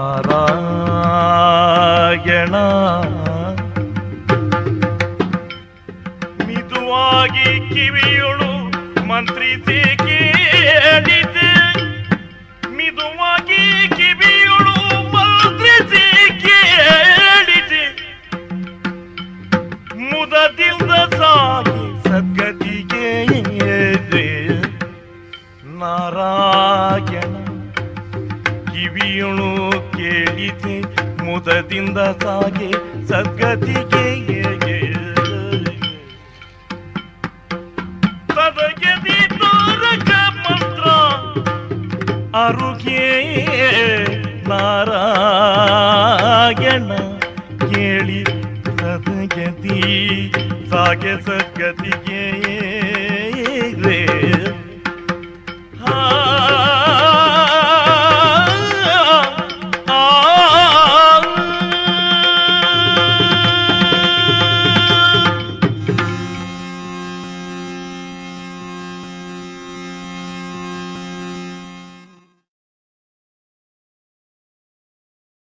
ನಾರಾಯಣ ಮಿದುವಾಗಿ ಕಿವಿಯೊಳು ಮಂತ್ರಿಸಿ ಕೇಳಿದೆ ಮಿದುವಾಗಿ ಕಿವಿಯೊಳು ಮಂತ್ರಿಸಿ ಕೇಳಿದೆ ಮುದದಿಂದ ಸಾಗಿ ಸದ್ಗತಿಗೆ ನಾರಾಯಣ ಕಿವಿಯೊಳು ಕೇಳಿದೆ ಮುದದಿಂದ ಸಾಗಿ ಸದ್ಗತಿಗೆ ಸದಗತಿ ತಾರಕ ಮಂತ್ರ ಅರುಗೆ ನಾರಾಯಣ ಕೇಳಿ ಸದಗತಿ ಸಾಗೆ ಸದ್ಗತಿಗೆ